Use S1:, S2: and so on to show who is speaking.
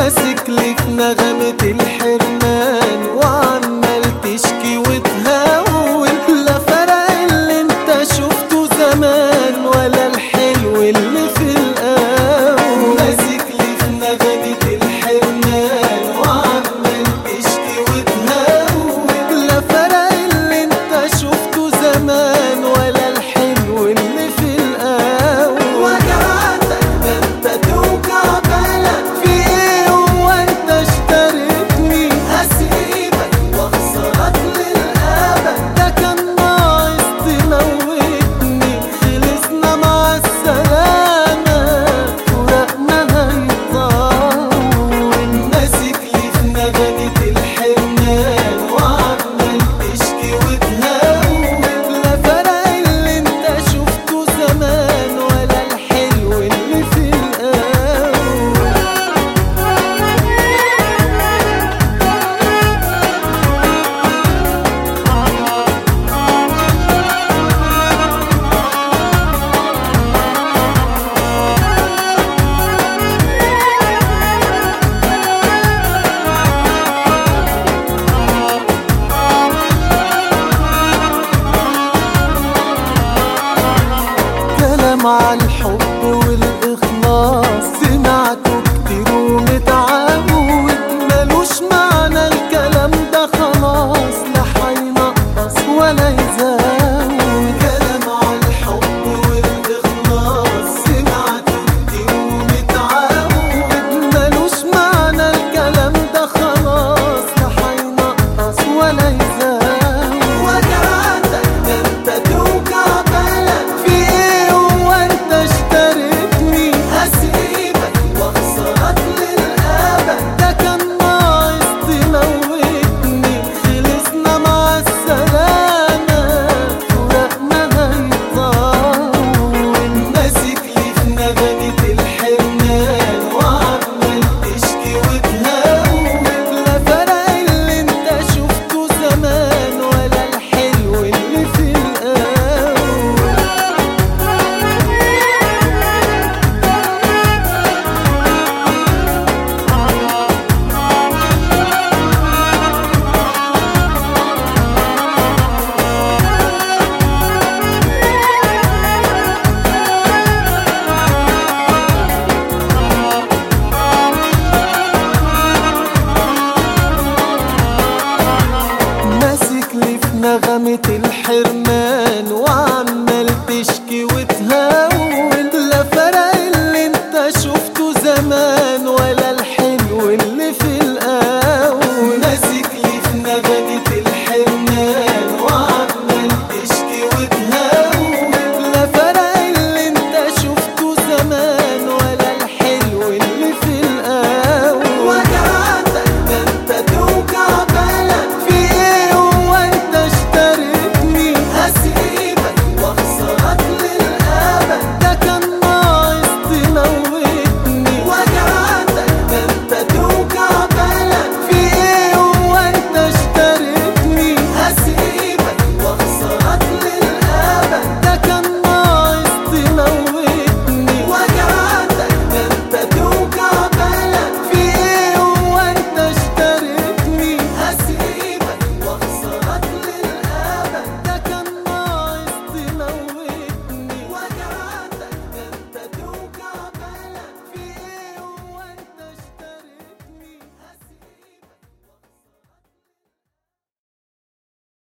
S1: ماسك لك نغمة الحرمان وعمال تشكي وتهون لا فرق اللي انت شفته زمان ولا الحلو اللي في الأول ماسك لك نغمة الحرمان وعمال تشكي وتهون لا فرق اللي انت شفته زمان ولا الحلو اللي في الأول وجعتك ده انت توجع بالك في ايه هو انت اشتريتني هسيبك واخسرك للأبد ده كان ناقص تموتني خلصنا مع السلامة فراقنا هيطول ماسك لي في نغمة الحرمان وعمال تشكي وتهون لا فرق اللي انت شفته زمان ولا الحلو اللي في الأول كلام عن الحب والإخلاص سمعته كتير ومتعود ملوش معنى الكلام ده خلاص لا هينقص ولا يزود كلام عن الحب والإخلاص سمعته كتير ومتعود ملوش معنى الكلام ده خلاص لا هينقص ولا يزود وجعتك ده انت توجع بالك